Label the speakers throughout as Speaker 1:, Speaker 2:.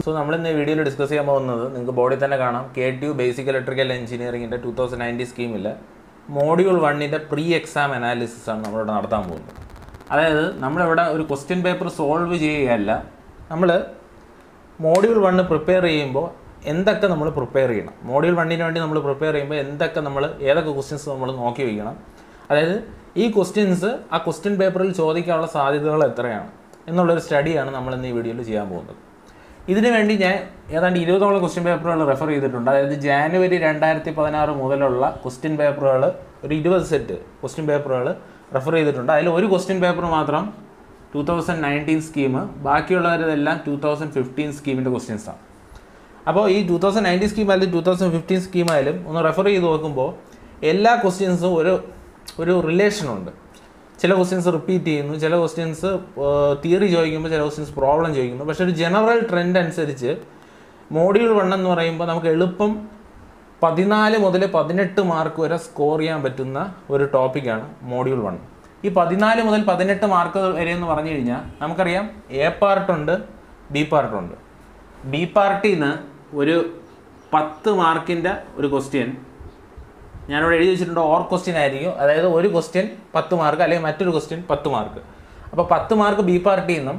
Speaker 1: so നമ്മൾ ഇന്ന് ഈ വീഡിയോയിൽ ഡിസ്കസ് ചെയ്യാൻ പോകുന്നത് നിങ്ങൾക്ക് ബോർഡിൽ തന്നെ കാണാം K T U basic electrical എഞ്ചിനീയറിംഗിൻ്റെ ടു തൗസൻഡ് നയൻറ്റി സ്കീമിൽ മോഡ്യൂൾ വണ്ണിൻ്റെ പ്രീ എക്സാം അനാലിസിസ് ആണ് നമ്മളിവിടെ നടത്താൻ പോകുന്നത് അതായത് നമ്മളിവിടെ ഒരു ക്വസ്റ്റ്യൻ പേപ്പർ സോൾവ് ചെയ്യുകയല്ല നമ്മൾ മോഡ്യൂൾ വണ്ണ് പ്രിപ്പയർ ചെയ്യുമ്പോൾ എന്തൊക്കെ നമ്മൾ പ്രിപ്പയർ ചെയ്യണം മോഡ്യൂൾ വണ്ണിന് വേണ്ടി നമ്മൾ പ്രിപ്പയർ ചെയ്യുമ്പോൾ എന്തൊക്കെ നമ്മൾ ഏതൊക്കെ ക്വസ്റ്റ്യൻസ് നമ്മൾ നോക്കി വയ്ക്കണം അതായത് ഈ ക്വസ്റ്റ്യൻസ് ആ ക്വസ്റ്റ്യൻ പേപ്പറിൽ ചോദിക്കാനുള്ള സാധ്യതകൾ എത്രയാണ് എന്നുള്ളൊരു സ്റ്റഡിയാണ് നമ്മൾ ഇന്ന് ഈ വീഡിയോയിൽ ചെയ്യാൻ പോകുന്നത് ഇതിനു വേണ്ടി ഞാൻ ഏതാണ്ട് ഇരുപതോളം ക്വസ്റ്റ്യൻ പേപ്പറുകൾ റെഫർ ചെയ്തിട്ടുണ്ട് അതായത് ജാനുവരി രണ്ടായിരത്തി പതിനാറ് മുതലുള്ള ക്വസ്റ്റ്യൻ പേപ്പറുകൾ ഒരു ഇരുപത് സെറ്റ് ക്വസ്റ്റ്യൻ പേപ്പറുകൾ റെഫർ ചെയ്തിട്ടുണ്ട് അതിൽ ഒരു ക്വസ്റ്റ്യൻ പേപ്പർ മാത്രം ടൂ തൗസൻഡ് നയൻറ്റീൻ സ്കീം ബാക്കിയുള്ളവരെല്ലാം ടൂ തൗസൻഡ് ഫിഫ്റ്റീൻ സ്കീമിൻ്റെ ക്വസ്റ്റ്യൻസാണ് അപ്പോൾ ഈ ടൂ തൗസൻഡ് നയൻറ്റീൻ സ്കീം ആയാലും ടൂ തൗസൻഡ് ഫിഫ്റ്റീൻ സ്കീം ആയാലും ഒന്ന് റെഫർ ചെയ്ത് നോക്കുമ്പോൾ എല്ലാ ക്വസ്റ്റ്യൻസും ഒരു ഒരു റിലേഷൻ ഉണ്ട് ചില ക്വസ്റ്റ്യൻസ് റിപ്പീറ്റ് ചെയ്യുന്നു ചില ക്വസ്റ്റ്യൻസ് തിയറി ചോദിക്കുമ്പോൾ ചില ക്വസ്റ്റ്യൻസ് പ്രോബ്ലം ചോദിക്കുന്നു പക്ഷേ ഒരു ജനറൽ ട്രെൻഡ് അനുസരിച്ച് മോഡ്യൂൾ വൺ എന്ന് പറയുമ്പോൾ നമുക്ക് എളുപ്പം പതിനാല് മുതൽ പതിനെട്ട് മാർക്ക് വരെ സ്കോർ ചെയ്യാൻ പറ്റുന്ന ഒരു ടോപ്പിക്കാണ് മോഡ്യൂൾ വൺ ഈ പതിനാല് മുതൽ പതിനെട്ട് മാർക്ക് വരെ എന്ന് പറഞ്ഞു കഴിഞ്ഞാൽ നമുക്കറിയാം എ പാർട്ടുണ്ട് ബി പാർട്ടുണ്ട് ബി പാർട്ടിൽ നിന്ന് ഒരു പത്ത് മാർക്കിൻ്റെ ഒരു ക്വസ്റ്റ്യൻ ഞാനിവിടെ എഴുതി വെച്ചിട്ടുണ്ട് ഓർ ക്വസ്റ്റ്യൻ ആയിരിക്കും അതായത് ഒരു ക്വസ്റ്റ്യൻ പത്ത് മാർക്ക് അല്ലെങ്കിൽ മറ്റൊരു ക്വസ്റ്റ്യൻ പത്ത് മാർക്ക് അപ്പോൾ പത്ത് മാർക്ക് ബി പാർട്ടിയിൽ നിന്നും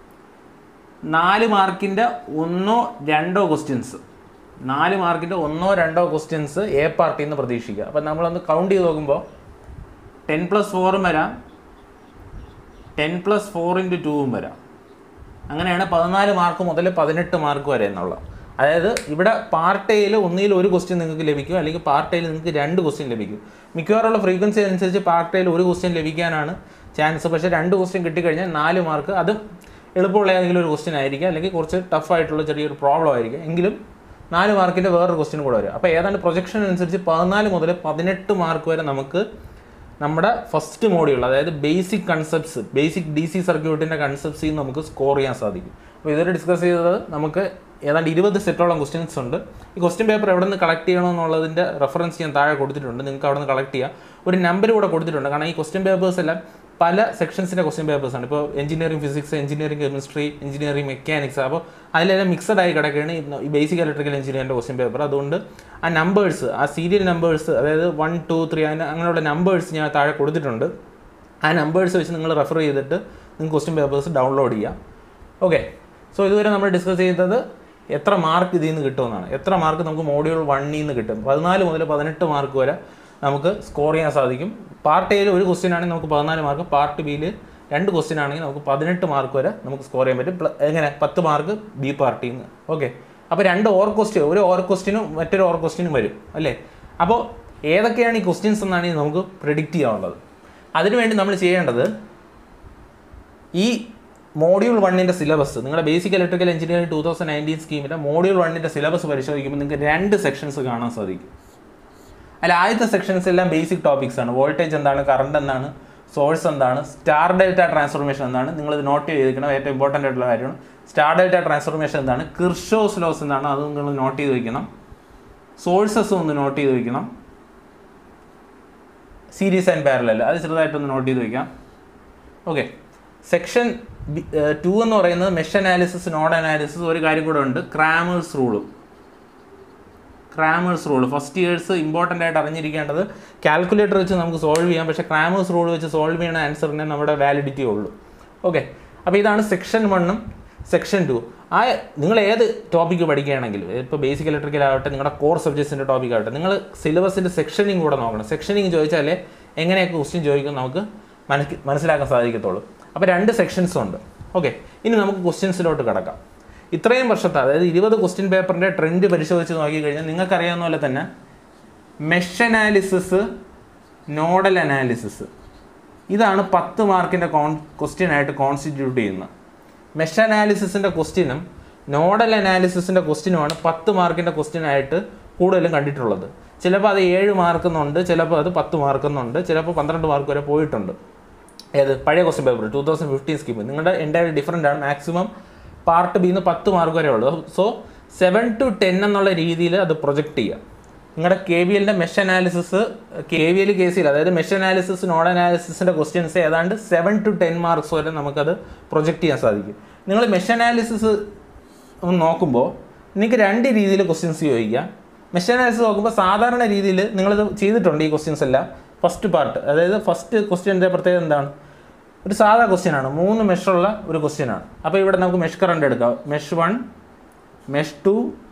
Speaker 1: നാല് മാർക്കിൻ്റെ ഒന്നോ രണ്ടോ ക്വസ്റ്റ്യൻസ് നാല് മാർക്കിൻ്റെ ഒന്നോ രണ്ടോ ക്വസ്റ്റ്യൻസ് എ പാർട്ടിയിൽ നിന്ന് പ്രതീക്ഷിക്കുക അപ്പം നമ്മളൊന്ന് കൗണ്ട് ചെയ്ത് നോക്കുമ്പോൾ ടെൻ പ്ലസ് ഫോറും വരാം ടെൻ പ്ലസ് ഫോർ ഇൻറ്റു ടൂവും വരാം അങ്ങനെയാണ് പതിനാല് മാർക്ക് മുതൽ പതിനെട്ട് മാർക്ക് വരെ എന്നുള്ളത് അതായത് ഇവിടെ പാർട്ട് എയിൽ ഒന്നിൽ ഒരു ക്വസ്റ്റ്യൻ നിങ്ങൾക്ക് ലഭിക്കും അല്ലെങ്കിൽ പാർട്ട് എയിൽ നിങ്ങൾക്ക് രണ്ട് ക്വസ്റ്റ്യൻ ലഭിക്കും മിക്കവാറുള്ള ഫ്രീക്വൻസി അനുസരിച്ച് പാർട്ട് എയിൽ ഒരു ക്വസ്റ്റ്യൻ ലഭിക്കാനാണ് ചാൻസ് പക്ഷേ രണ്ട് ക്വസ്റ്റ്യൻ കിട്ടിക്കഴിഞ്ഞാൽ നാല് മാർക്ക് അതും എളുപ്പമുള്ള ഏതെങ്കിലും ഒരു ക്വസ്റ്റ്യൻ ആയിരിക്കും അല്ലെങ്കിൽ കുറച്ച് ടഫ് ആയിട്ടുള്ള ചെറിയൊരു പ്രോബ്ലം ആയിരിക്കും എങ്കിലും നാല് മാർക്കിൻ്റെ വേറൊരു ക്വസ്റ്റ്യൻ കൂടെ വരും അപ്പോൾ ഏതാണ്ട് പ്രൊജക്ഷൻ അനുസരിച്ച് പതിനാല് മുതൽ പതിനെട്ട് മാർക്ക് വരെ നമുക്ക് നമ്മുടെ ഫസ്റ്റ് മോഡ്യൂൾ അതായത് basic concepts basic D C സർക്യൂട്ടിൻ്റെ കൺസെപ്റ്റ്സിൽ നിന്ന് നമുക്ക് സ്കോർ ചെയ്യാൻ സാധിക്കും അപ്പോൾ ഇതുവരെ ഡിസ്കസ് ചെയ്തത് നമുക്ക് ഏതാണ്ട് ഇരുപത് സെറ്റോളം ക്വസ്റ്റ്യൻസ് ഉണ്ട് ഈ ക്വസ്റ്റ്യൻ പേപ്പർ എവിടെ നിന്ന് കളക്ട് ചെയ്യണമെന്നുള്ളതിൻ്റെ റെഫറൻസ് ഞാൻ താഴെ കൊടുത്തിട്ടുണ്ട് നിങ്ങൾക്ക് അവിടെ നിന്ന് കളക്ട് ചെയ്യാം ഒരു നമ്പർ കൂടെ കൊടുത്തിട്ടുണ്ട് കാരണം ഈ ക്വസ്റ്റ്യൻ പേപ്പേഴ്സ് എല്ലാം പല സെക്ഷൻസിൻ്റെ ക്വസ്റ്റ്യൻ പേപ്പേഴ്സ് ആണ് ഇപ്പോൾ engineering physics engineering chemistry engineering mechanics അപ്പോൾ അതിലെല്ലാം മിക്സഡ് ആയി കിടക്കുകയാണ് ഈ ബേസിക് ഇലക്ട്രിക്കൽ എഞ്ചിനീയറിൻ്റെ ക്വസ്റ്റ്യൻ പേപ്പർ അതുകൊണ്ട് ആ നമ്പേഴ്സ് ആ സീരിയൽ നമ്പേഴ്സ് അതായത് വൺ ടു ത്രീ അതിന് അങ്ങനെയുള്ള നമ്പേഴ്സ് ഞാൻ താഴെ കൊടുത്തിട്ടുണ്ട് ആ നമ്പേഴ്സ് വെച്ച് നിങ്ങൾ റെഫർ ചെയ്തിട്ട് നിങ്ങൾക്ക് ക്വസ്റ്റ്യൻ പേപ്പേഴ്സ് ഡൗൺലോഡ് ചെയ്യാം ഓക്കെ സോ ഇതുവരെ നമ്മൾ ഡിസ്കസ് ചെയ്തത് എത്ര മാർക്ക് ഇതിൽ നിന്ന് കിട്ടുമെന്നാണ് എത്ര മാർക്ക് നമുക്ക് മോഡ്യൂൾ വണ്ണിൽ നിന്ന് കിട്ടും പതിനാല് മുതൽ പതിനെട്ട് മാർക്ക് വരെ നമുക്ക് സ്കോർ ചെയ്യാൻ സാധിക്കും പാർട്ട് എയിൽ ഒരു ക്വസ്റ്റ്യൻ ആണെങ്കിൽ നമുക്ക് പതിനാല് മാർക്ക് പാർട്ട് ബിയിൽ രണ്ട് ക്വസ്റ്റ്യൻ ആണെങ്കിൽ നമുക്ക് പതിനെട്ട് മാർക്ക് വരെ നമുക്ക് സ്കോർ ചെയ്യാൻ പറ്റും പ്ല- എങ്ങനെ പത്ത് മാർക്ക് ബി പാർട്ടിയിൽ നിന്ന് ഓക്കെ അപ്പോൾ രണ്ട് ഓർ ക്വസ്റ്റ്യൻ ഒരു ഓർ ക്വസ്റ്റ്യനും മറ്റൊരു ഓർ ക്വസ്റ്റ്യനും വരും അല്ലേ അപ്പോൾ ഏതൊക്കെയാണ് ഈ ക്വസ്റ്റ്യൻസ് എന്നാണ് നമുക്ക് പ്രിഡിക്റ്റ് ചെയ്യാനുള്ളത് അതിനുവേണ്ടി നമ്മൾ ചെയ്യേണ്ടത് ഈ മോഡ്യൂൾ വണ്ണിൻ്റെ സിലബസ് നിങ്ങളുടെ basic electrical engineering two thousand nineteen സ്കീമിൻ്റെ മോഡ്യൂൾ വണ്ണിൻ്റെ സിലബസ് പരിശോധിക്കുമ്പോൾ നിങ്ങൾക്ക് രണ്ട് സെക്ഷൻസ് കാണാൻ സാധിക്കും അതിൽ ആദ്യത്തെ സെക്ഷൻസ് എല്ലാം ബേസിക് ടോപ്പിക്സ് ആണ് വോൾട്ടേജ് എന്താണ് കറണ്ട് എന്താണ് സോഴ്സ് എന്താണ് സ്റ്റാർ ഡെൽറ്റ ട്രാൻസ്ഫോർമേഷൻ എന്താണ് നിങ്ങളിത് നോട്ട് ചെയ്തിരിക്കണം ഏറ്റവും ഇമ്പോർട്ടൻ്റ് ആയിട്ടുള്ള കാര്യമാണ് സ്റ്റാർ ഡെൽറ്റ ട്രാൻസ്ഫോർമേഷൻ എന്താണ് കിർഷോസ് ലോസ് എന്താണ് അത് നിങ്ങൾ നോട്ട് ചെയ്ത് വെക്കണം സോഴ്സസ് ഒന്ന് നോട്ട് ചെയ്ത് വെക്കണം സീരീസ് ആൻഡ് പാരലൽ അത് ചെറുതായിട്ടൊന്ന് നോട്ട് ചെയ്ത് വെക്കാം ഓക്കെ സെക്ഷൻ ടു എന്ന് പറയുന്നത് മെഷ് അനാലിസിസ് നോഡ് അനാലിസിസ് ഒരു കാര്യം കൂടെ ഉണ്ട് ക്രാമേഴ്സ് റൂളും Cramer's rule first years important ആയിട്ട് അറിഞ്ഞിരിക്കേണ്ടത് കാൽക്കുലേറ്റർ വെച്ച് നമുക്ക് സോൾവ് ചെയ്യാം പക്ഷേ ക്രാമേഴ്സ് റൂൾ വെച്ച് സോൾവ് ചെയ്യുന്ന ആൻസറിനെ നമ്മുടെ വാലിഡിറ്റി ഉള്ളൂ ഓക്കെ അപ്പോൾ ഇതാണ് സെക്ഷൻ വണ്ണും സെക്ഷൻ ടു ആ നിങ്ങൾ ഏത് ടോപ്പിക്ക് പഠിക്കുകയാണെങ്കിലും ഇപ്പോൾ ബേസിക് ഇലക്ട്രിക്കൽ ആവട്ടെ നിങ്ങളുടെ കോർ സബ്ജക്ട്സിൻ്റെ ടോപ്പിക് ആവട്ടെ നിങ്ങൾ സിലബസിൻ്റെ സെക്ഷനിങ് കൂടെ നോക്കണം സെക്ഷനിങ് ചോദിച്ചാലേ എങ്ങനെയൊക്കെ ക്വസ്റ്റ്യൻ ചോദിക്കും നമുക്ക് മനസ്സി മനസ്സിലാക്കാൻ സാധിക്കത്തുള്ളൂ അപ്പോൾ രണ്ട് സെക്ഷൻസും ഉണ്ട് ഓക്കെ ഇനി നമുക്ക് ക്വസ്റ്റ്യൻസിലോട്ട് കിടക്കാം ഇത്രയും വർഷത്തെ അതായത് ഇരുപത് ക്വസ്റ്റ്യൻ പേപ്പറിൻ്റെ ട്രെൻഡ് പരിശോധിച്ച് നോക്കിക്കഴിഞ്ഞാൽ നിങ്ങൾക്കറിയാവുന്ന പോലെ തന്നെ മെഷ് അനാലിസിസ് നോഡൽ അനാലിസിസ് ഇതാണ് പത്ത് മാർക്കിൻ്റെ കോൺ ക്വസ്റ്റ്യൻ ആയിട്ട് കോൺസ്റ്റിറ്റ്യൂട്ട് ചെയ്യുന്നത് മെഷ് അനാലിസിസിൻ്റെ ക്വസ്റ്റ്യനും നോഡൽ അനാലിസിസിൻ്റെ ക്വസ്റ്റ്യനുമാണ് പത്ത് മാർക്കിൻ്റെ ക്വസ്റ്റ്യൻ ആയിട്ട് കൂടുതലും കണ്ടിട്ടുള്ളത് ചിലപ്പോൾ അത് ഏഴ് മാർക്കുന്നുണ്ട് ചിലപ്പോൾ അത് പത്ത് മാർക്കുന്നുണ്ട് ചിലപ്പോൾ പന്ത്രണ്ട് മാർക്ക് വരെ പോയിട്ടുണ്ട് ഏത് പഴയ question paper two thousand fifteen scheme നിങ്ങളുടെ എൻ്റെ ഡിഫറൻ്റ് ആണ് മാക്സിമം പാർട്ട് ബിന്ന് പത്ത് മാർക്ക് വരെ ഉള്ളൂ സോ സെവൻ ടു ടെൻ എന്നുള്ള രീതിയിൽ അത് പ്രൊജക്റ്റ് ചെയ്യുക നിങ്ങളുടെ കെ വി എല്ലിൻ്റെ mesh analysis K V L കേസിൽ അതായത് മെഷ് അനാലിസിസ് നോഡ് അനാലിസിസിൻ്റെ ക്വസ്റ്റ്യൻസ് ഏതാണ്ട് സെവൻ ടു ടെൻ മാർക്സ് വരെ നമുക്കത് പ്രൊജക്റ്റ് ചെയ്യാൻ സാധിക്കും നിങ്ങൾ മെഷ് അനാലിസിസ് ഒന്ന് നോക്കുമ്പോൾ നിങ്ങൾക്ക് രണ്ട് രീതിയിൽ ക്വസ്റ്റ്യൻസ് ചോദിക്കാം മെഷീൻ അനാലിസിസ് നോക്കുമ്പോൾ സാധാരണ രീതിയിൽ നിങ്ങളിത് ചെയ്തിട്ടുണ്ട് ഈ ക്വസ്റ്റ്യൻസ് എല്ലാം ഫസ്റ്റ് പാർട്ട് അതായത് ഫസ്റ്റ് ക്വസ്റ്റ്യൻ്റെ പ്രത്യേകത എന്താണ് ഒരു സാധാ ക്വസ്റ്റ്യൻ ആണ് മൂന്ന് മെഷുള്ള ഒരു ക്വസ്റ്റ്യൻ ആണ് അപ്പോൾ ഇവിടെ നമുക്ക് മെഷ് കറണ്ട് എടുക്കാം mesh one mesh two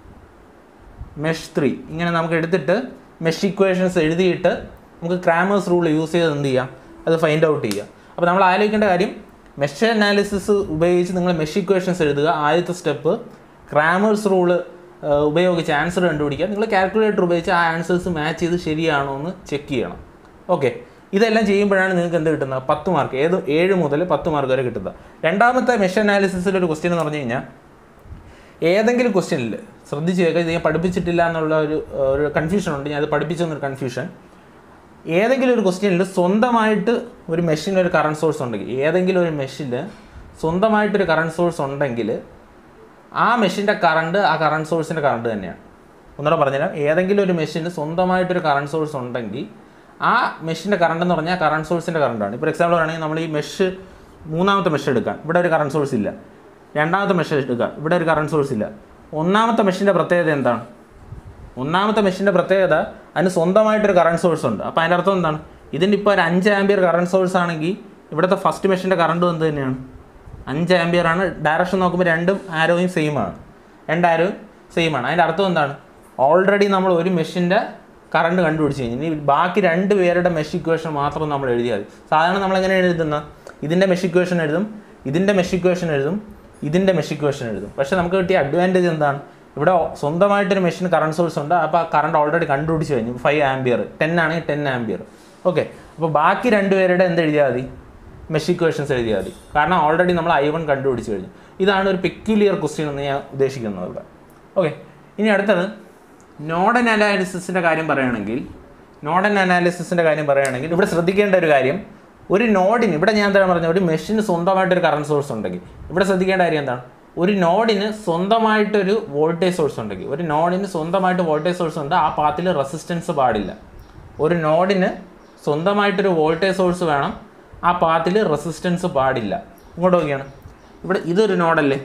Speaker 1: mesh three ഇങ്ങനെ നമുക്ക് എടുത്തിട്ട് മെഷ് ഇക്വേഷൻസ് എഴുതിയിട്ട് നമുക്ക് ക്രാമേഴ്സ് റൂൾ യൂസ് ചെയ്ത് എന്ത് ചെയ്യാം അത് ഫൈൻഡ് ഔട്ട് ചെയ്യാം അപ്പോൾ നമ്മൾ ആലോചിക്കേണ്ട കാര്യം മെഷ് അനാലിസിസ് ഉപയോഗിച്ച് നിങ്ങൾ മെഷ് ഇക്വേഷൻസ് എഴുതുക ആദ്യത്തെ സ്റ്റെപ്പ് ക്രാമേഴ്സ് റൂള് ഉപയോഗിച്ച് ആൻസർ കണ്ടുപിടിക്കുക നിങ്ങൾ കാൽക്കുലേറ്റർ ഉപയോഗിച്ച് ആ ആൻസേഴ്സ് മാച്ച് ചെയ്ത് ശരിയാണോ എന്ന് ചെക്ക് ചെയ്യണം ഓക്കെ ഇതെല്ലാം ചെയ്യുമ്പോഴാണ് നിങ്ങൾക്ക് എന്ത് കിട്ടുന്നത് പത്ത് മാർക്ക് ഏത് ഏഴ് മുതൽ പത്ത് മാർക്ക് വരെ കിട്ടുന്നത് രണ്ടാമത്തെ മെഷ് അനാലിസിസിൽ ഒരു ക്വസ്റ്റ്യൻ എന്ന് പറഞ്ഞു കഴിഞ്ഞാൽ ഏതെങ്കിലും ക്വസ്റ്റ്യനിൽ ശ്രദ്ധിച്ച് കേൾക്കുക ഇത് ഞാൻ പഠിപ്പിച്ചിട്ടില്ല എന്നുള്ള ഒരു ഒരു കൺഫ്യൂഷൻ ഉണ്ട് ഞാൻ അത് പഠിപ്പിച്ചെന്നൊരു കൺഫ്യൂഷൻ ഏതെങ്കിലും ഒരു ക്വസ്റ്റ്യനിൽ സ്വന്തമായിട്ട് ഒരു മെഷീൻ ഒരു കറണ്ട് സോഴ്സ് ഉണ്ടെങ്കിൽ ഏതെങ്കിലും ഒരു മെഷീന് സ്വന്തമായിട്ടൊരു കറണ്ട് സോഴ്സ് ഉണ്ടെങ്കിൽ ആ മെഷീൻ്റെ കറണ്ട് ആ കറണ്ട് സോഴ്സിൻ്റെ കറണ്ട് തന്നെയാണ് ഒന്നുകൂടെ പറഞ്ഞുതരാം ഏതെങ്കിലും ഒരു മെഷീന് സ്വന്തമായിട്ടൊരു കറണ്ട് സോഴ്സ് ഉണ്ടെങ്കിൽ ആ മെഷീൻ്റെ കറണ്ട് എന്ന് പറഞ്ഞാൽ കറണ്ട് സോഴ്സിൻ്റെ കറണ്ടാണ് ഇപ്പോൾ എക്സാമ്പിൾ പറയുകയാണെങ്കിൽ നമ്മൾ ഈ മെഷ് മൂന്നാമത്തെ മെഷ് എടുക്കാം ഇവിടെ ഒരു കറണ്ട് സോഴ്സ് ഇല്ല രണ്ടാമത്തെ മെഷ് എടുക്കുക ഇവിടെ ഒരു കറണ്ട് സോഴ്സ് ഇല്ല ഒന്നാമത്തെ മെഷീൻ്റെ പ്രത്യേകത എന്താണ് ഒന്നാമത്തെ മെഷീൻ്റെ പ്രത്യേകത അതിന് സ്വന്തമായിട്ടൊരു കറണ്ട് സോഴ്സ് ഉണ്ട് അപ്പോൾ അതിൻ്റെ അർത്ഥം എന്താണ് ഇതിൻ്റെ ഇപ്പോൾ ഒരു അഞ്ച് ആംബിയർ കറണ്ട് സോഴ്സ് ആണെങ്കിൽ ഇവിടുത്തെ ഫസ്റ്റ് മെഷീൻ്റെ കറണ്ടും എന്ത് തന്നെയാണ് അഞ്ച് ആംബിയർ ആണ് ഡയറക്ഷൻ നോക്കുമ്പോൾ രണ്ടും ആരോയും സെയിം ആണ് രണ്ട് ആരോയും സെയിം ആണ് അതിൻ്റെ അർത്ഥം എന്താണ് ഓൾറെഡി നമ്മൾ ഒരു മെഷീൻ്റെ കറണ്ട് കണ്ടുപിടിച്ച് കഴിഞ്ഞു ഇനി ബാക്കി രണ്ട് പേരുടെ മെഷ് ഇക്വേഷൻ മാത്രം നമ്മൾ എഴുതിയാൽ മതി സാധാരണ നമ്മൾ എങ്ങനെ എഴുതുന്ന ഇതിൻ്റെ മെഷ് ഇക്വേഷൻ എഴുതും ഇതിൻ്റെ മെഷ് ഇക്വേഷൻ എഴുതും ഇതിൻ്റെ മെഷ് ഇക്വേഷൻ എഴുതും പക്ഷേ നമുക്ക് കിട്ടിയ അഡ്വാൻറ്റേജ് എന്താണ് ഇവിടെ സ്വന്തമായിട്ടൊരു മെഷീൻ കറണ്ട് സോഴ്സ് ഉണ്ട് അപ്പോൾ ആ കറണ്ട് ഓൾറെഡി കണ്ടുപിടിച്ച് കഴിഞ്ഞു ഫൈവ് ആംബിയർ ടെൻ ആണെങ്കിൽ ടെൻ ആംബിയർ ഓക്കെ അപ്പോൾ ബാക്കി രണ്ടുപേരുടെ എന്ത് എഴുതിയാൽ മതി മെഷ് ഇക്വേഷൻസ് എഴുതിയാൽ മതി കാരണം ഓൾറെഡി നമ്മൾ ഐ വൺ കണ്ടുപിടിച്ച് കഴിഞ്ഞു ഇതാണ് ഒരു പെക്യുലിയർ ക്വസ്റ്റ്യൻ എന്ന് ഞാൻ ഉദ്ദേശിക്കുന്നത് ഇവിടെ ഓക്കെ ഇനി അടുത്തത് നോഡൻ അനാലിസിസിൻ്റെ കാര്യം പറയുകയാണെങ്കിൽ നോഡൻ അനാലിസിസിൻ്റെ കാര്യം പറയുകയാണെങ്കിൽ ഇവിടെ ശ്രദ്ധിക്കേണ്ട ഒരു കാര്യം ഒരു നോഡിന് ഇവിടെ ഞാൻ എന്താണ് പറഞ്ഞത് ഒരു മെഷീന് സ്വന്തമായിട്ടൊരു കറണ്ട് സോഴ്സ് ഉണ്ടെങ്കിൽ ഇവിടെ ശ്രദ്ധിക്കേണ്ട കാര്യം എന്താണ് ഒരു നോഡിന് സ്വന്തമായിട്ടൊരു വോൾട്ടേജ് സോഴ്സ് ഉണ്ടെങ്കിൽ ഒരു നോഡിന് സ്വന്തമായിട്ട് വോൾട്ടേജ് സോഴ്സ് ഉണ്ട് ആ പാത്തിൽ റെസിസ്റ്റൻസ് പാടില്ല ഒരു നോഡിന് സ്വന്തമായിട്ടൊരു വോൾട്ടേജ് സോഴ്സ് വേണം ആ പാത്തിൽ റെസിസ്റ്റൻസ് പാടില്ല ഇങ്ങോട്ട് നോക്കിയാണ് ഇവിടെ ഇതൊരു നോഡല്ലേ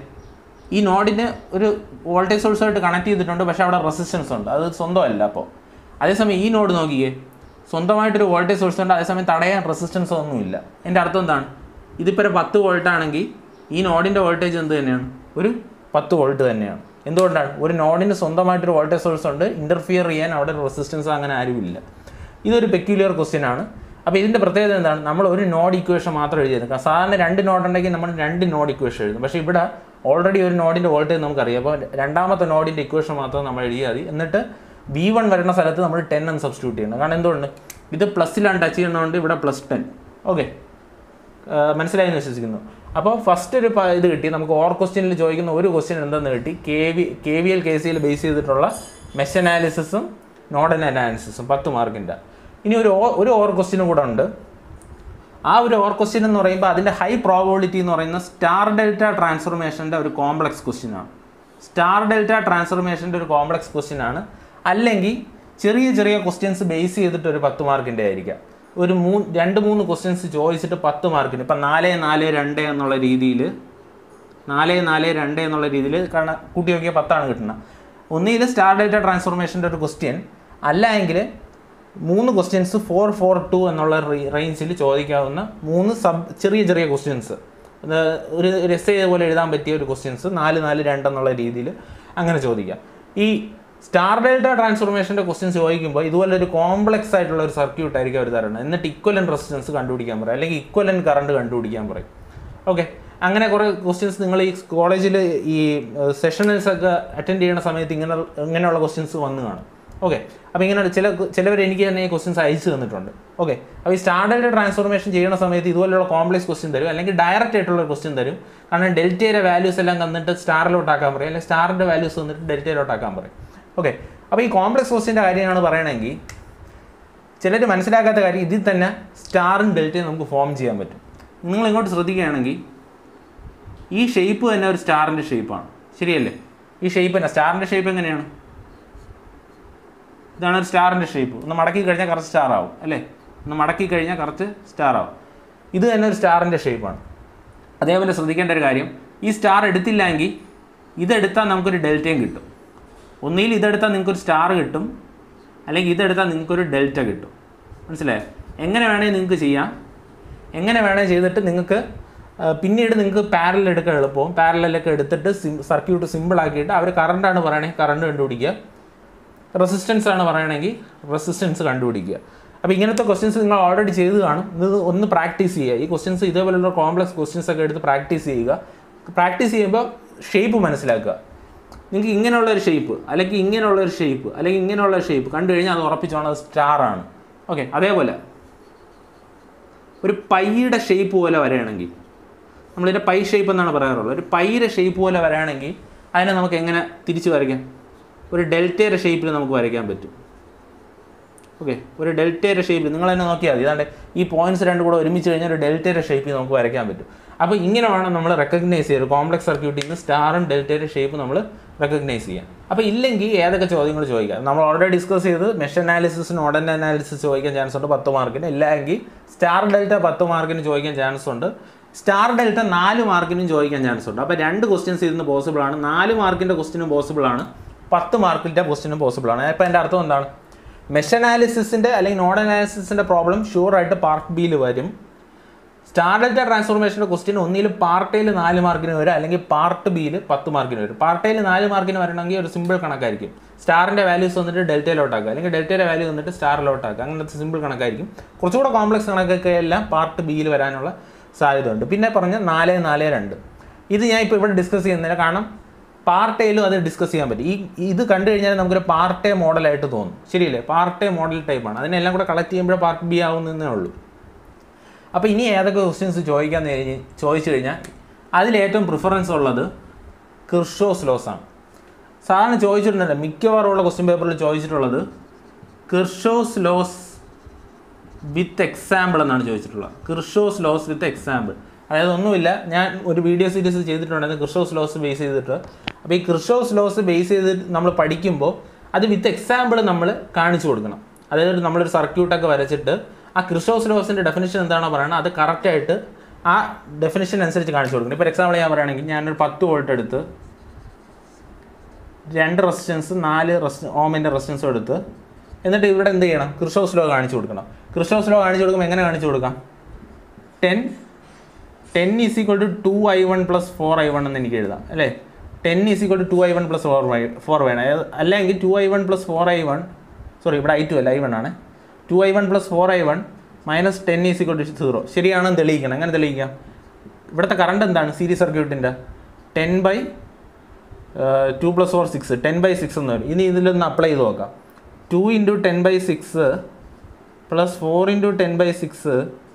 Speaker 1: ഈ നോഡിന് ഒരു വോൾട്ടേജ് സോഴ്സായിട്ട് കണക്ട് ചെയ്തിട്ടുണ്ട് പക്ഷേ അവിടെ റെസിസ്റ്റൻസ് ഉണ്ട് അത് സ്വന്തമല്ല അപ്പോൾ അതേസമയം ഈ നോഡ് നോക്കിയേ സ്വന്തമായിട്ടൊരു വോൾട്ടേജ് സോഴ്സ് ഉണ്ട് അതേസമയം തടയാൻ റെസിസ്റ്റൻസ് ഒന്നുമില്ല എൻ്റെ അർത്ഥം എന്താണ് ഇതിപ്പോൾ ഒരു പത്ത് വോൾട്ട് ആണെങ്കിൽ ഈ നോഡിൻ്റെ വോൾട്ടേജ് എന്ത് തന്നെയാണ് ഒരു പത്ത് വോൾട്ട് തന്നെയാണ് എന്തുകൊണ്ടാണ് ഒരു നോഡിന് സ്വന്തമായിട്ടൊരു വോൾട്ടേജ് സോഴ്സ് ഉണ്ട് ഇൻ്റർഫിയർ ചെയ്യാൻ അവിടെ റെസിസ്റ്റൻസ് അങ്ങനെ ആരുമില്ല ഇതൊരു പെക്യുലിയർ ക്വസ്റ്റ്യൻ ആണ് അപ്പോൾ ഇതിൻ്റെ പ്രത്യേകത എന്താണ് നമ്മൾ ഒരു നോഡ് ഇക്വേഷൻ മാത്രം എഴുതിയെടുക്കുക സാധാരണ രണ്ട് നോഡ് ഉണ്ടെങ്കിൽ നമ്മൾ രണ്ട് നോഡ് ഇക്വേഷൻ എഴുതും പക്ഷേ ഇവിടെ ഓൾറെഡി ഒരു നോഡിൻ്റെ വോൾട്ടേജ് നമുക്കറിയാം അപ്പോൾ രണ്ടാമത്തെ നോഡിൻ്റെ ഇക്വേഷൻ മാത്രം നമ്മൾ എഴുതിയാൽ മതി എന്നിട്ട് വി വൺ വരുന്ന സ്ഥലത്ത് നമ്മൾ ടെൻ എന്ന് സബ്സ്റ്റിറ്റ്യൂട്ട് ചെയ്യണം കാരണം എന്തുകൊണ്ട് ഇത് പ്ലസ്സിലാണ് ടച്ച് ചെയ്യുന്നതുകൊണ്ട് ഇവിടെ പ്ലസ് ടെൻ ഓക്കെ മനസ്സിലായി എന്ന് വിശ്വസിക്കുന്നു അപ്പോൾ ഫസ്റ്റ് ഒരു പ- ഇത് കിട്ടി നമുക്ക് ഓർ ക്വസ്റ്റ്യനിൽ ചോദിക്കുന്ന ഒരു ക്വസ്റ്റ്യൻ എന്തെന്ന് കിട്ടി K V K V L K സിയിൽ ബേസ് ചെയ്തിട്ടുള്ള മെഷ് അനാലിസിസും നോഡൻ അനാലിസിസും പത്ത് മാർക്കിൻ്റെ ഇനി ഒരു ഓ- ഒരു ഓർ ക്വസ്റ്റ്യനും കൂടെ ഉണ്ട് ആ ഒരു ഓർ ക്വസ്റ്റ്യൻ എന്ന് പറയുമ്പോൾ അതിൻ്റെ ഹൈ പ്രോബിലിറ്റി എന്ന് പറയുന്ന സ്റ്റാർ ഡെൽറ്റ ട്രാൻസ്ഫോർമേഷൻ്റെ ഒരു കോംപ്ലക്സ് ക്വസ്റ്റ്യൻ ആണ് സ്റ്റാർ ഡെൽറ്റ ട്രാൻസ്ഫോർമേഷൻ്റെ ഒരു കോംപ്ലക്സ് ക്വസ്റ്റ്യൻ ആണ് അല്ലെങ്കിൽ ചെറിയ ചെറിയ ക്വസ്റ്റ്യൻസ് ബേസ് ചെയ്തിട്ട് ഒരു പത്ത് മാർക്കിൻ്റെ ആയിരിക്കാം ഒരു മൂ രണ്ട് മൂന്ന് ക്വസ്റ്റ്യൻസ് ചോദിച്ചിട്ട് പത്ത് മാർക്കിന് ഇപ്പം നാല് നാല് രണ്ട് എന്നുള്ള രീതിയിൽ നാല് നാല് രണ്ട് എന്നുള്ള രീതിയിൽ കാരണം കൂട്ടി നോക്കിയാൽ പത്താണ് കിട്ടുന്നത് ഒന്നുകിൽ സ്റ്റാർ ഡേറ്റ ട്രാൻസ്ഫോർമേഷൻ്റെ ഒരു ക്വസ്റ്റ്യൻ അല്ല എങ്കിൽ മൂന്ന് ക്വസ്റ്റ്യൻസ് ഫോർ ഫോർ ടു എന്നുള്ള റേഞ്ചിൽ ചോദിക്കാവുന്ന മൂന്ന് സബ് ചെറിയ ചെറിയ ക്വസ്റ്റ്യൻസ് ഒരു ഒരു എസ് പോലെ എഴുതാൻ പറ്റിയ ഒരു ക്വസ്റ്റ്യൻസ് നാല് നാല് രണ്ട് എന്നുള്ള രീതിയിൽ അങ്ങനെ ചോദിക്കാം ഈ സ്റ്റാർ ഡെൽറ്റ ട്രാൻസ്ഫോർമേഷൻ്റെ ക്വസ്റ്റ്യൻസ് ചോദിക്കുമ്പോൾ ഇതുപോലെ ഒരു കോംപ്ലക്സ് ആയിട്ടുള്ള ഒരു സർക്യൂട്ട് ആയിരിക്കും അവർ തരുന്നത് എന്നിട്ട് ഇക്വലൻ റെസിസ്റ്റൻസ് കണ്ടുപിടിക്കാൻ പറയും അല്ലെങ്കിൽ ഇക്വലൻ കറണ്ട് കണ്ടുപിടിക്കാൻ പറയും ഓക്കെ അങ്ങനെ കുറേ ക്വസ്റ്റ്യൻസ് നിങ്ങൾ ഈ കോളേജിൽ ഈ സെഷനൽസ് ഒക്കെ അറ്റൻഡ് ചെയ്യുന്ന സമയത്ത് ഇങ്ങനെ ഇങ്ങനെയുള്ള ക്വസ്റ്റ്യൻസ് വന്ന് കാണും ഓക്കെ അപ്പോൾ ഇങ്ങനെ ചില ചിലവർ എനിക്ക് തന്നെ ഈ ക്വസ്റ്റ്യൻസ് അയച്ചു തന്നിട്ടുണ്ട് ഓക്കെ അപ്പോൾ ഈ സ്റ്റാർഡൽഡ് ട്രാൻസ്ഫോർമേഷൻ ചെയ്യുന്ന സമയത്ത് ഇതുപോലുള്ള കോംപ്ലക്സ് ക്വസ്റ്റ്യൻ തരും അല്ലെങ്കിൽ ഡയറക്റ്റ് ആയിട്ടുള്ള ക്വസ്റ്റ്യൻ തരും കാരണം ഡെൽറ്റയുടെ വാല്യൂസ് എല്ലാം തന്നിട്ട് സ്റ്റാറിലോട്ടാക്കാൻ പറയും അല്ലെങ്കിൽ സ്റ്റാറിൻ്റെ വാല്യൂസ് തന്നിട്ട് ഡെൽറ്റയിലോട്ടാക്കാൻ പറയും ഓക്കെ അപ്പോൾ ഈ കോംപ്ലക്സ് ക്വസ്റ്റ്യൻ്റെ കാര്യമാണ് പറയണമെങ്കിൽ ചിലർ മനസ്സിലാക്കാത്ത കാര്യം ഇതിൽ തന്നെ സ്റ്റാറും ഡെൽറ്റയും നമുക്ക് ഫോം ചെയ്യാൻ പറ്റും നിങ്ങൾ ഇങ്ങോട്ട് ശ്രദ്ധിക്കുകയാണെങ്കിൽ ഈ ഷേപ്പ് തന്നെ ഒരു സ്റ്റാറിൻ്റെ ഷേപ്പാണ് ശരിയല്ലേ ഈ ഷേപ്പ് തന്നെ സ്റ്റാറിൻ്റെ ഷേപ്പ് എങ്ങനെയാണ് ഇതാണ് ഒരു സ്റ്റാറിൻ്റെ ഷേപ്പ് ഒന്ന് മടക്കി കഴിഞ്ഞാൽ കറക്റ്റ് സ്റ്റാർ ആവും അല്ലേ ഒന്ന് മടക്കി കഴിഞ്ഞാൽ കറക്റ്റ് സ്റ്റാർ ആവും ഇത് തന്നെ ഒരു സ്റ്റാറിൻ്റെ ഷേപ്പാണ് അതേപോലെ ശ്രദ്ധിക്കേണ്ട ഒരു കാര്യം ഈ സ്റ്റാർ എടുത്തില്ലെങ്കിൽ ഇതെടുത്താൽ നമുക്കൊരു ഡെൽറ്റയും കിട്ടും ഒന്നിയിൽ ഇതെടുത്താൽ നിങ്ങൾക്കൊരു സ്റ്റാർ കിട്ടും അല്ലെങ്കിൽ ഇതെടുത്താൽ നിങ്ങൾക്കൊരു ഡെൽറ്റ കിട്ടും മനസ്സിലായോ എങ്ങനെ വേണമെങ്കിൽ നിങ്ങൾക്ക് ചെയ്യാം എങ്ങനെ വേണമെങ്കിൽ ചെയ്തിട്ട് നിങ്ങൾക്ക് ആ, പിന്നീട് നിങ്ങൾക്ക് പാരലൽ എടുക്കാൻ എളുപ്പവും പാരലലൊക്കെ എടുത്തിട്ട് സിം സർക്യൂട്ട് സിമ്പിൾ ആക്കിയിട്ട് അവർ കറണ്ടാണ് പറയണമെങ്കിൽ കറണ്ട് കണ്ടുപിടിക്കുക റെസിസ്റ്റൻസ് ആണ് പറയണമെങ്കിൽ റെസിസ്റ്റൻസ് കണ്ടുപിടിക്കുക അപ്പോൾ ഇങ്ങനത്തെ ക്വസ്റ്റ്യൻസ് നിങ്ങൾ ഓൾറെഡി ചെയ്ത് കാണും ഇത് ഒന്ന് പ്രാക്ടീസ് ചെയ്യുക ഈ ക്വസ്റ്റ്യൻസ് ഇതേപോലുള്ള കോംപ്ലക്സ് ക്വസ്റ്റ്യൻസ് ഒക്കെ എടുത്ത് പ്രാക്ടീസ് ചെയ്യുക പ്രാക്ടീസ് ചെയ്യുമ്പോൾ ഷേപ്പ് മനസ്സിലാക്കുക നിങ്ങൾക്ക് ഇങ്ങനെയുള്ള ഒരു ഷേപ്പ് അല്ലെങ്കിൽ ഇങ്ങനെയുള്ള ഒരു ഷേപ്പ് അല്ലെങ്കിൽ ഇങ്ങനെയുള്ള ഒരു ഷേപ്പ് കണ്ടു കഴിഞ്ഞാൽ അത് ഉറപ്പിച്ചോണം അത് സ്റ്റാർ ആണ് ഓക്കെ അതേപോലെ ഒരു പൈയുടെ ഷേപ്പ് പോലെ വരികയാണെങ്കിൽ നമ്മളിതിൻ്റെ പൈ ഷേപ്പ് എന്നാണ് പറയാറുള്ളത് ഒരു പൈയുടെ ഷേപ്പ് പോലെ വരികയാണെങ്കിൽ അതിനെ നമുക്ക് എങ്ങനെ തിരിച്ച് വരയ്ക്കാം ഒരു ഡെൽറ്റയുടെ ഷേപ്പിൽ നമുക്ക് വരയ്ക്കാൻ പറ്റും ഓക്കെ ഒരു ഡെൽറ്റയുടെ ഷേപ്പിൽ നിങ്ങൾ തന്നെ നോക്കിയാൽ മതി ഇതാണ്ട് ഈ പോയിന്റ്സ് രണ്ടും കൂടെ ഒരുമിച്ച് കഴിഞ്ഞാൽ ഒരു ഡെൽറ്റയുടെ ഷേപ്പിൽ നമുക്ക് വരയ്ക്കാൻ പറ്റും അപ്പോൾ ഇങ്ങനെ വേണം നമ്മൾ റെക്കഗ്നൈസ് ചെയ്യുക കോംപ്ലക്സ് സർക്യൂട്ടിൽ നിന്ന് സ്റ്റാറും ഡെൽറ്റയുടെ ഷേപ്പ് നമ്മൾ റെക്കഗ്നൈസ് ചെയ്യാം അപ്പോൾ ഇല്ലെങ്കിൽ ഏതൊക്കെ ചോദ്യങ്ങൾ ചോദിക്കാം നമ്മൾ ഓൾറെഡി ഡിസ്കസ് ചെയ്ത് മെഷ് അനാലിസിസ് നോഡൻ അനാലിസിസ് ചോദിക്കാൻ ചാൻസ് ഉണ്ട് പത്ത് മാർക്കിന് ഇല്ലെങ്കിൽ സ്റ്റാർ ഡെൽറ്റ പത്ത് മാർക്കിന് ചോദിക്കാൻ ചാൻസ് ഉണ്ട് സ്റ്റാർ ഡെൽറ്റ നാല് മാർക്കിനും ചോദിക്കാൻ ചാൻസ് ഉണ്ട് അപ്പോൾ രണ്ട് ക്വസ്റ്റ്യൻസ് ഇതിന് പോസിബിൾ ആണ് നാല് മാർക്കിൻ്റെ ക്വസ്റ്റിനും പോസിബിൾ ആണ് പത്ത് മാർക്കിൻ്റെ ക്വസ്റ്റിനും പോസിബിൾ ആണ് അപ്പോൾ എൻ്റെ അർത്ഥം എന്താണ് മെഷ് അനാലിസിസിൻ്റെ അല്ലെങ്കിൽ നോഡ് അനാലിസിസിൻ്റെ പ്രോബ്ലം ഷുവറായിട്ട് പാർട്ട് ബിയിൽ വരും സ്റ്റാർ ഡെൽറ്റ ട്രാൻസ്ഫോർമേഷൻ്റെ ക്വസ്റ്റ്യൻ ഒന്നിൽ പാർട്ട് എയിൽ നാല് മാർക്കിന് വരും അല്ലെങ്കിൽ പാർട്ട് ബിയിൽ പത്ത് മാർക്കിന് വരും പാർട്ട് എയിൽ നാല് മാർക്കിന് വരണമെങ്കിൽ ഒരു സിമ്പിൾ കണക്കായിരിക്കും സ്റ്റാറിൻ്റെ വാല്യൂസ് വന്നിട്ട് ഡെൽറ്റയിലോട്ടാക്കുക അല്ലെങ്കിൽ ഡെൽറ്റയുടെ വാല്യൂ വന്നിട്ട് സ്റ്റാറിലോട്ടാക്കുക അങ്ങനത്തെ സിമ്പിൾ കണക്കായിരിക്കും കുറച്ചുകൂടെ കോംപ്ലക്സ് കണക്കൊക്കെ എല്ലാം പാർട്ട് ബിയിൽ വരാനുള്ള സാധ്യതയുണ്ട് പിന്നെ പറഞ്ഞ നാല് നാല് രണ്ട് ഇത് ഞാൻ ഇപ്പോൾ ഇവിടെ ഡിസ്കസ് ചെയ്യുന്നില്ല കാരണം പാർട്ട് എയിലും അത് ഡിസ്കസ് ചെയ്യാൻ പറ്റും ഈ ഇത് കണ്ടു കഴിഞ്ഞാൽ നമുക്കൊരു പാർട്ട് എ മോഡലായിട്ട് തോന്നും ശരിയല്ലേ പാർട്ട് എ മോഡൽ ടൈപ്പാണ് അതിനെല്ലാം കൂടെ കളക്ട് ചെയ്യുമ്പോഴേ പാർട്ട് ബി ആവുന്നതേ ഉള്ളൂ അപ്പോൾ ഇനി ഏതൊക്കെ ക്വസ്റ്റ്യൻസ് ചോദിക്കാന്ന് കഴിഞ്ഞ് ചോദിച്ചു കഴിഞ്ഞാൽ അതിലേറ്റവും പ്രിഫറൻസ് ഉള്ളത് കിർഷോസ് ലോസ് ആണ് സാധാരണ ചോദിച്ചിട്ടുണ്ടല്ലോ മിക്കവാറും ഉള്ള ക്വസ്റ്റ്യൻ പേപ്പറിൽ ചോദിച്ചിട്ടുള്ളത് കിർഷോസ് ലോസ് വിത്ത് എക്സാമ്പിൾ എന്നാണ് ചോദിച്ചിട്ടുള്ളത് കിർഷോസ് ലോസ് വിത്ത് എക്സാമ്പിൾ അതായത് ഒന്നുമില്ല ഞാൻ ഒരു വീഡിയോ സീരീസ് ചെയ്തിട്ടുണ്ടായിരുന്നു കിർഷോസ് ലോസ് ബേസ് ചെയ്തിട്ട് അപ്പോൾ ഈ കിർഷോസ് ലോസ് ബേസ് ചെയ്തിട്ട് നമ്മൾ പഠിക്കുമ്പോൾ അത് വിത്ത് എക്സാമ്പിൾ നമ്മൾ കാണിച്ചു കൊടുക്കണം അതായത് നമ്മളൊരു സർക്യൂട്ടൊക്കെ വരച്ചിട്ട് ആ ക്രിസ്റ്റോസ് ലോസിൻ്റെ ഡെഫിനേഷൻ എന്താണോ പറയുന്നത് അത് കറക്റ്റായിട്ട് ആ ഡെഫിനേഷൻ അനുസരിച്ച് കാണിച്ചു കൊടുക്കണം ഇപ്പോൾ എക്സാമ്പിൾ ഞാൻ പറയുകയാണെങ്കിൽ ഞാനൊരു പത്ത് വോൾട്ട് എടുത്ത് രണ്ട് റെസിസ്റ്റൻസ് നാല് റെസ്റ്റ് ഓമിൻ്റെ റെസിസ്റ്റൻസും എടുത്ത് എന്നിട്ട് ഇവിടെ എന്ത് ചെയ്യണം ക്രിസ്റ്റോസ് ലോ കാണിച്ചു കൊടുക്കണം ക്രിസ്റ്റോസ് ലോ കാണിച്ചു കൊടുക്കുമ്പോൾ എങ്ങനെ കാണിച്ചു കൊടുക്കാം ten ten is equal to two I one plus four I one എന്ന് എനിക്ക് എഴുതാം അല്ലേ ten is equal to two I one plus four Y four വേണം അതായത് അല്ലെങ്കിൽ two I one plus four I one sorry ഇവിടെ I two അല്ല I one ആണ് two I one plus four I one minus ten is equal to zero ശരിയാണെന്ന് തെളിയിക്കണം എങ്ങനെ തെളിയിക്കാം ഇവിടുത്തെ കറണ്ട് എന്താണ് series സർക്യൂട്ടിൻ്റെ ten by two plus four six ten by six എന്ന് വരും ഇനി ഇതിലൊന്ന് അപ്ലൈ ചെയ്ത് നോക്കാം two into ten by six plus four into ten by six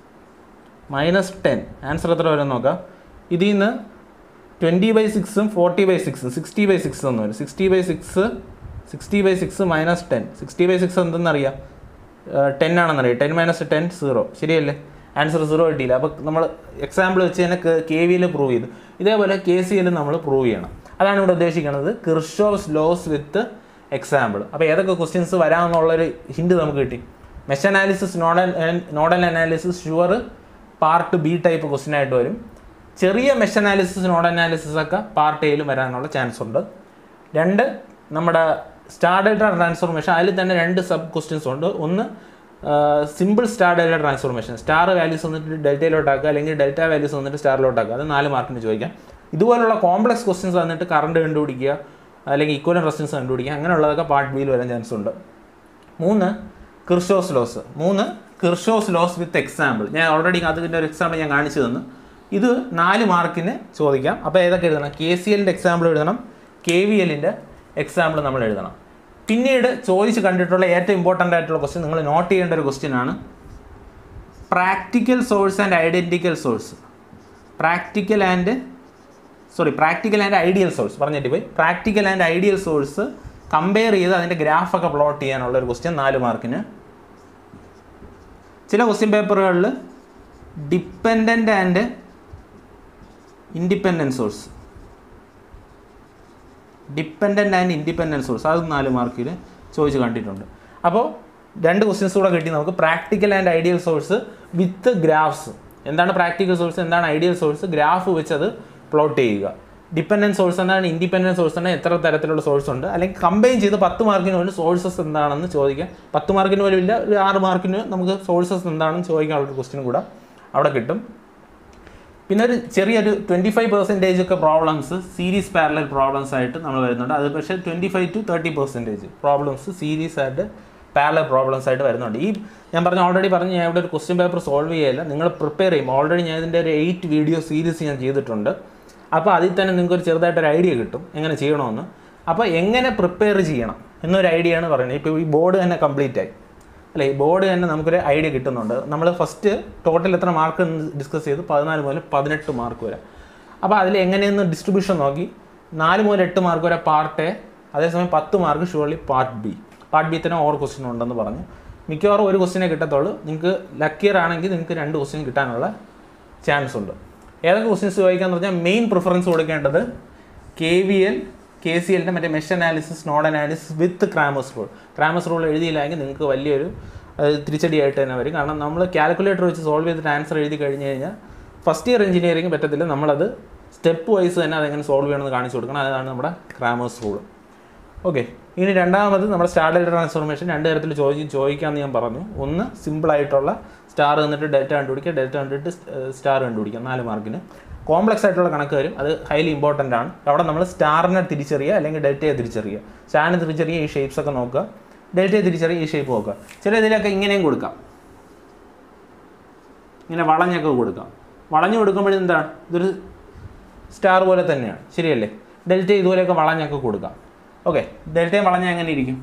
Speaker 1: minus ten answer എത്ര വരും നോക്കാം ഇതിൽ നിന്ന് ട്വൻറ്റി ബൈ സിക്സും ഫോർട്ടി ബൈ സിക്സും സിക്സ്റ്റി ബൈ സിക്സ് എന്ന് വരും sixty by six sixty by six minus ten sixty by six എന്തെന്നറിയാം ടെൻ ആണെന്നറിയാം ടെൻ മൈനസ് ടെൻ സീറോ ശരിയല്ലേ ആൻസർ സീറോ കിട്ടിയില്ല അപ്പോൾ നമ്മൾ എക്സാമ്പിൾ വെച്ച് തന്നെ കെ വിയിൽ പ്രൂവ് ചെയ്തു ഇതേപോലെ കെ സി എല്ലും നമ്മൾ പ്രൂവ് ചെയ്യണം അതാണ് ഇവിടെ ഉദ്ദേശിക്കുന്നത് കിർഷോസ് ലോസ് വിത്ത് എക്സാമ്പിൾ അപ്പോൾ ഏതൊക്കെ ക്വസ്റ്റ്യൻസ് വരാമെന്നുള്ളൊരു ഹിൻഡ് നമുക്ക് കിട്ടി mesh analysis nodal nodal analysis sure part B type question ആയിട്ട് വരും ചെറിയ മെഷ് അനാലിസിസ് നോഡ് അനാലിസിസ് ഒക്കെ പാർട്ട് എയിലും വരാനുള്ള ചാൻസ് ഉണ്ട് രണ്ട് നമ്മുടെ സ്റ്റാർ ഡേറ്റ ട്രാൻസ്ഫോർമേഷൻ അതിൽ തന്നെ രണ്ട് സബ് ക്വസ്റ്റ്യൻസ് ഉണ്ട് ഒന്ന് സിമ്പിൾ സ്റ്റാർ ഡേറ്റ ട്രാൻസ്ഫോർമേഷൻ സ്റ്റാർ വാല്യൂസ് വന്നിട്ട് ഡെൽറ്റയിലോട്ടാക്കുക അല്ലെങ്കിൽ ഡെൽറ്റ വാല്യൂസ് വന്നിട്ട് സ്റ്റാറിലോട്ടാക്കുക അത് നാല് മാർക്കിന് ചോദിക്കാം ഇതുപോലുള്ള കോംപ്ലക്സ് ക്വസ്റ്റ്യൻസ് വന്നിട്ട് കറണ്ട് കണ്ടുപിടിക്കുക അല്ലെങ്കിൽ ഇക്വലൻ റെസിസ്റ്റൻസ് കണ്ടുപിടിക്കുക അങ്ങനെയുള്ളതൊക്കെ പാർട്ട് ബിയിൽ വരാൻ ചാൻസ് ഉണ്ട് മൂന്ന് കിർഷോസ് ലോസ് മൂന്ന് കിർഷോസ് ലോസ് വിത്ത് എക്സാമ്പിൾ ഞാൻ ഓൾറെഡി അതിൻ്റെ ഒരു എക്സാമ്പിൾ ഞാൻ കാണിച്ചു തന്നു ഇത് നാല് മാർക്കിന് ചോദിക്കാം അപ്പോൾ ഏതൊക്കെ എഴുതണം കെ സി എല്ലിൻ്റെ എക്സാമ്പിൾ എഴുതണം കെ വി എല്ലിൻ്റെ എക്സാമ്പിൾ നമ്മൾ എഴുതണം പിന്നീട് ചോദിച്ച് കണ്ടിട്ടുള്ള ഏറ്റവും ഇമ്പോർട്ടൻ്റ് ആയിട്ടുള്ള ക്വസ്റ്റ്യൻ നിങ്ങൾ നോട്ട് ചെയ്യേണ്ട ഒരു ക്വസ്റ്റ്യൻ ആണ് practical source and identical source practical and sorry practical and ideal source പറഞ്ഞിട്ട് പോയി practical and ideal source compare ചെയ്ത് അതിൻ്റെ ഗ്രാഫൊക്കെ പ്ലോട്ട് ചെയ്യാനുള്ള ഒരു ക്വസ്റ്റ്യൻ നാല് മാർക്കിന് ചില ക്വസ്റ്റ്യൻ പേപ്പറുകളിൽ dependent and independent source dependent and independent source അത് നാല് മാർക്കിൽ ചോദിച്ച് കണ്ടിട്ടുണ്ട് അപ്പോൾ രണ്ട് ക്വസ്റ്റ്യൻസ് കൂടെ കിട്ടി നമുക്ക് practical and ideal source with graphs എന്താണ് പ്രാക്ടിക്കൽ സോഴ്സ് എന്താണ് ഐഡിയൽ സോഴ്സ് ഗ്രാഫ് വെച്ച് അത് പ്ലോട്ട് ചെയ്യുക ഡിപ്പെൻഡൻറ്റ് സോഴ്സ് എന്താണ് ഇൻഡിപെൻഡൻറ്റ് സോഴ്സ് എന്താണ് എത്ര തരത്തിലുള്ള സോഴ്സ് ഉണ്ട് അല്ലെങ്കിൽ കമ്പൈൻ ചെയ്ത് പത്ത് മാർക്കിന് പോലും സോഴ്സസ് എന്താണെന്ന് ചോദിക്കാം പത്ത് മാർക്കിന് പോലും ഇല്ല ഒരു ആറ് മാർക്കിന് നമുക്ക് സോഴ്സസ് എന്താണെന്ന് ചോദിക്കാനുള്ള ഒരു ക്വസ്റ്റ്യൻ കൂടെ അവിടെ കിട്ടും പിന്നെ ഒരു ചെറിയൊരു ട്വൻറ്റി ഫൈവ് പെർസെൻറ്റേജ് ഒക്കെ പ്രോബ്ലംസ് സീരീസ് പാരലൽ പ്രോബ്ലംസ് ആയിട്ട് നമ്മൾ വരുന്നുണ്ട് അത് പക്ഷേ twenty five to thirty percentage problems series ആയിട്ട് പാരലൽ പ്രോബ്ലംസ് ആയിട്ട് വരുന്നുണ്ട് ഈ ഞാൻ പറഞ്ഞ ഓൾറെഡി പറഞ്ഞ് ഞാൻ ഇവിടെ ഒരു ക്വസ്റ്റ്യൻ പേപ്പർ സോൾവ് ചെയ്യില്ല നിങ്ങൾ പ്രിപ്പയർ ചെയ്യും ഓൾറെഡി ഞാൻ ഇതിൻ്റെ ഒരു എയ്റ്റ് വീഡിയോ സീരീസ് ഞാൻ ചെയ്തിട്ടുണ്ട് അപ്പോൾ അതിൽ തന്നെ നിങ്ങൾക്ക് ഒരു ചെറുതായിട്ടൊരു ഐഡിയ കിട്ടും എങ്ങനെ ചെയ്യണമെന്ന് അപ്പോൾ എങ്ങനെ പ്രിപ്പയർ ചെയ്യണം എന്നൊരു ഐഡിയ ആണ് പറയുന്നത് ഇപ്പോൾ ഈ ബോർഡ് തന്നെ കംപ്ലീറ്റ് ആയി അല്ലേ ഈ ബോർഡ് തന്നെ നമുക്കൊരു ഐഡിയ കിട്ടുന്നുണ്ട് നമ്മൾ ഫസ്റ്റ് ടോട്ടൽ എത്ര മാർക്ക് ഡിസ്കസ് ചെയ്തു പതിനാല് മുതൽ പതിനെട്ട് മാർക്ക് വരെ അപ്പോൾ അതിൽ എങ്ങനെയെന്ന് ഡിസ്ട്രിബ്യൂഷൻ നോക്കി നാല് മുതൽ എട്ട് മാർക്ക് വരെ പാർട്ട് എ അതേസമയം പത്ത് mark surely part B part B തന്നെ ഓവർ ക്വസ്റ്റ്യൻ ഉണ്ടെന്ന് പറഞ്ഞു മിക്കവാറും ഒരു ക്വസ്റ്റിനെ കിട്ടത്തുള്ളൂ നിങ്ങൾക്ക് ലക്കിയർ ആണെങ്കിൽ നിങ്ങൾക്ക് രണ്ട് ക്വസ്റ്റ്യൻ കിട്ടാനുള്ള ചാൻസ് ഉണ്ട് ഏതൊക്കെ ക്വസ്റ്റ്യൻസ് ചോദിക്കാന്ന് പറഞ്ഞാൽ മെയിൻ പ്രിഫറൻസ് കൊടുക്കേണ്ടത് K V L K C എല്ലിൻ്റെ മറ്റേ mesh analysis node analysis with Cramer's rule Cramer's rule എഴുതിയില്ലെങ്കിൽ നിങ്ങൾക്ക് വലിയൊരു അത് തിരിച്ചടിയായിട്ട് തന്നെ വരും കാരണം നമ്മൾ കാൽക്കുലേറ്റർ വെച്ച് സോൾവ് ചെയ്തിട്ട് ആൻസർ എഴുതി കഴിഞ്ഞ് കഴിഞ്ഞാൽ ഫസ്റ്റ് ഇയർ എഞ്ചിനീയറിംഗ് പറ്റത്തില്ല നമ്മളത് സ്റ്റെപ്പ് വൈസ് തന്നെ അതെങ്ങനെ സോൾവ് ചെയ്യണമെന്ന് കാണിച്ചു കൊടുക്കണം അതാണ് നമ്മുടെ ക്രാമേഴ്സ് റൂൾ ഓക്കെ ഇനി രണ്ടാമത് നമ്മുടെ സ്റ്റാർ ഡെൽറ്റ ട്രാൻസ്ഫോർമേഷൻ രണ്ട് തരത്തിൽ ചോദിച്ച് ചോദിക്കാമെന്ന് ഞാൻ പറഞ്ഞു ഒന്ന് സിമ്പിളായിട്ടുള്ള സ്റ്റാർ എന്നിട്ട് ഡെൽറ്റ കണ്ടുപിടിക്കുക ഡെൽറ്റ കണ്ടിട്ട് സ്റ്റാർ കണ്ടുപിടിക്കുക നാല് മാർക്കിന് കോംപ്ലക്സ് ആയിട്ടുള്ള കണക്ക് വരും അത് ഹൈലി ഇമ്പോർട്ടൻ്റ് ആണ് അവിടെ നമ്മൾ സ്റ്റാറിനെ തിരിച്ചറിയുക അല്ലെങ്കിൽ ഡെൽറ്റയെ തിരിച്ചറിയുക സ്റ്റാറിനെ തിരിച്ചറിയുക ഈ ഷേപ്സ് ഒക്കെ നോക്കുക ഡെൽറ്റയെ തിരിച്ചറിയുക ഈ ഷേപ്പ് നോക്കുക ചില ഇതിലൊക്കെ ഇങ്ങനെയും കൊടുക്കാം ഇങ്ങനെ വളഞ്ഞൊക്കെ കൊടുക്കാം വളഞ്ഞു കൊടുക്കുമ്പോഴും എന്താണ് ഇതൊരു സ്റ്റാർ പോലെ തന്നെയാണ് ശരിയല്ലേ ഡെൽറ്റ ഇതുപോലെയൊക്കെ വളഞ്ഞൊക്കെ കൊടുക്കാം ഓക്കെ ഡെൽറ്റയും വളഞ്ഞ എങ്ങനെ ഇരിക്കും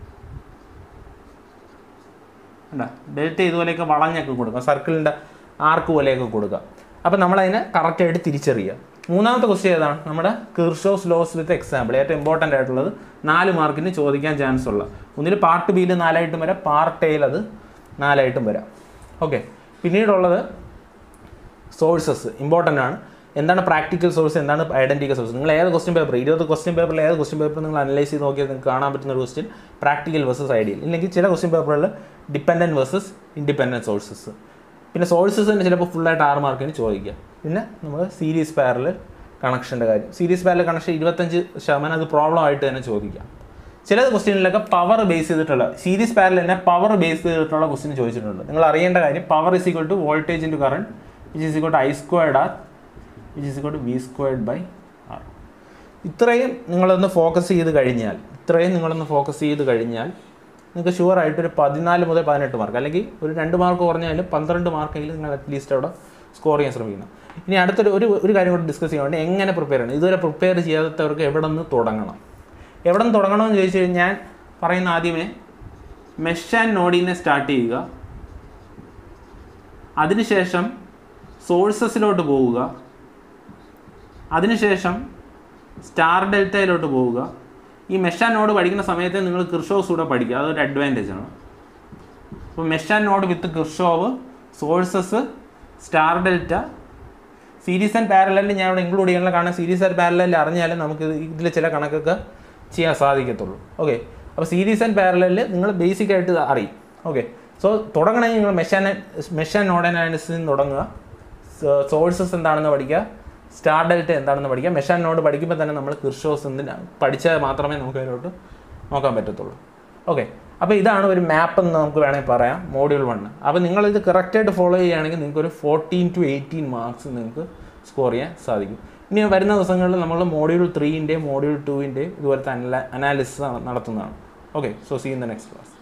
Speaker 1: കണ്ടോ ഡെൽറ്റ ഇതുപോലെയൊക്കെ വളഞ്ഞൊക്കെ കൊടുക്കാം സർക്കിളിൻ്റെ ആർക്ക് പോലെയൊക്കെ കൊടുക്കാം അപ്പോൾ നമ്മളതിനെ കറക്റ്റായിട്ട് തിരിച്ചറിയുക മൂന്നാമത്തെ ക്വസ്റ്റ്യൻ ഏതാണ് നമ്മുടെ കിർഷോസ് ലോസ് വിത്ത് എക്സാമ്പിൾ ഏറ്റവും ഇമ്പോർട്ടൻ്റ് ആയിട്ടുള്ളത് നാല് മാർക്കിന് ചോദിക്കാൻ ചാൻസ് ഉള്ള ഒന്നിൽ പാർട്ട് ബിയിൽ നാലായിട്ടും വരാം പാർട്ട് എയിൽ അത് നാലായിട്ടും വരാം ഓക്കെ പിന്നീടുള്ളത് സോഴ്സസ് ഇമ്പോർട്ടൻ്റ് ആണ് എന്താണ് പ്രാക്ടിക്കൽ സോഴ്സ് എന്താണ് ഐഡൻറ്റിക്കൽ സോഴ്സ് നിങ്ങൾ ഏത് ക്വസ്റ്റ്യൻ പേപ്പർ ഇരുപത് ക്വസ്റ്റ്യൻ പേപ്പറിൽ ഏത് ക്വസ്റ്റ്യൻ പേപ്പർ നിങ്ങൾ അനലൈസ് ചെയ്ത് നോക്കിയാൽ നിങ്ങൾക്ക് കാണാൻ പറ്റുന്ന ഒരു ക്വസ്റ്റ്യൻ പ്രാക്ടിക്കൽ വേഴ്സസ് ഐഡിയൽ ഇല്ലെങ്കിൽ ചില ക്വസ്റ്റ്യൻ പേപ്പറിൽ ഡിപ്പെൻഡൻറ്റ് വേഴ്സസ് ഇൻഡിപെൻഡൻറ്റ് സോഴ്സസ് പിന്നെ സോഴ്സസ് തന്നെ ചിലപ്പോൾ ഫുള്ളായിട്ട് ആറ് മാർക്കിന് ചോദിക്കുക പിന്നെ നമ്മൾ സീരീസ് പാരൽ കണക്ഷൻ്റെ കാര്യം സീരീസ് പാരൽ കണക്ഷൻ ഇരുപത്തഞ്ച് ശതമാനം അത് പ്രോബ്ലം ആയിട്ട് തന്നെ ചോദിക്കാം ചില ക്വസ്റ്റ്യനിലൊക്കെ പവർ ബേസ് ചെയ്തിട്ടുള്ള സീരീസ് പാരൽ തന്നെ പവർ ബേസ് ചെയ്തിട്ടുള്ള ക്വസ്റ്റ്യൻ ചോദിച്ചിട്ടുണ്ട് നിങ്ങൾ അറിയേണ്ട കാര്യം power is equal to voltage into current which is equal to I squared R which is equal to V squared by R ഇത്രയും നിങ്ങളൊന്ന് ഫോക്കസ് ചെയ്ത് കഴിഞ്ഞാൽ ഇത്രയും നിങ്ങളൊന്ന് ഫോക്കസ് ചെയ്ത് കഴിഞ്ഞാൽ നിങ്ങൾക്ക് ഷുവറായിട്ട് ഒരു പതിനാല് മുതൽ പതിനെട്ട് മാർക്ക് അല്ലെങ്കിൽ ഒരു രണ്ട് മാർക്ക് കുറഞ്ഞാലും പന്ത്രണ്ട് മാർക്കെങ്കിലും നിങ്ങൾ അറ്റ്ലീസ്റ്റ് അവിടെ സ്കോർ ചെയ്യാൻ ശ്രമിക്കണം ഇനി അടുത്തൊരു ഒരു ഒരു കാര്യം കൂടി ഡിസ്കസ് ചെയ്യാൻ വേണ്ടി എങ്ങനെ പ്രിപ്പയർ ചെയ്യണം ഇതുവരെ പ്രിപ്പയർ ചെയ്യാത്തവർക്ക് എവിടെ നിന്ന് തുടങ്ങണം എവിടെ നിന്ന് തുടങ്ങണമെന്ന് ചോദിച്ചു കഴിഞ്ഞാൽ ഞാൻ പറയുന്ന ആദ്യമേ മെഷ് ആൻഡ് നോഡിനെ സ്റ്റാർട്ട് ചെയ്യുക അതിനുശേഷം സോഴ്സസിലോട്ട് പോവുക അതിനുശേഷം സ്റ്റാർ ഡെൽറ്റയിലോട്ട് പോവുക ഈ മെഷ് ആൻഡ് നോഡ് പഠിക്കുന്ന സമയത്ത് നിങ്ങൾ കിർഷോസ് കൂടെ പഠിക്കുക അതൊരു അഡ്വാൻറ്റേജ് ആണ് അപ്പോൾ mesh and node with Kirchhoff sources star delta series and പാരലലിൽ ഞാൻ ഇവിടെ ഇൻക്ലൂഡ് ചെയ്യാനുള്ള കാരണം സീരീസ് ആൻഡ് പാരലലിൽ അറിഞ്ഞാലും നമുക്ക് ഇതിൽ ചില കണക്കൊക്കെ ചെയ്യാൻ സാധിക്കത്തുള്ളൂ ഓക്കെ അപ്പോൾ സീരീസ് ആൻഡ് പാരലലിൽ നിങ്ങൾ ബേസിക് ആയിട്ട് അറിയും ഓക്കെ സോ തുടങ്ങണമെങ്കിൽ നിങ്ങൾ mesh and mesh and node അനാലിസിൽ നിന്ന് തുടങ്ങുക സോഴ്സസ് എന്താണെന്ന് പഠിക്കുക സ്റ്റാർ ഡെൽറ്റ എന്താണെന്ന് പഠിക്കുക മെഷ് ആൻഡ് നോഡ് പഠിക്കുമ്പോൾ തന്നെ നമ്മൾ കിർഷോസ് എന്തിനാ പഠിച്ചാൽ മാത്രമേ നമുക്ക് അതിലോട്ട് നോക്കാൻ പറ്റത്തുള്ളൂ ഓക്കെ അപ്പോൾ ഇതാണ് ഒരു മാപ്പ് എന്ന് നമുക്ക് വേണമെങ്കിൽ പറയാം മോഡ്യൂൾ വണ്ണ് അപ്പോൾ നിങ്ങളിത് കറക്റ്റായിട്ട് ഫോളോ ചെയ്യുകയാണെങ്കിൽ നിങ്ങൾക്ക് ഒരു ഫോർട്ടീൻ ടു എയ്റ്റീൻ മാർക്സ് നിങ്ങൾക്ക് സ്കോർ ചെയ്യാൻ സാധിക്കും ഇനി വരുന്ന ദിവസങ്ങളിൽ നമ്മൾ മോഡ്യൂൾ ത്രീൻ്റെയും മോഡ്യൂൾ ടുവിൻ്റെയും ഇതുപോലത്തെ അനല അനാലിസിസ് നടത്തുന്നതാണ് okay so see in the next class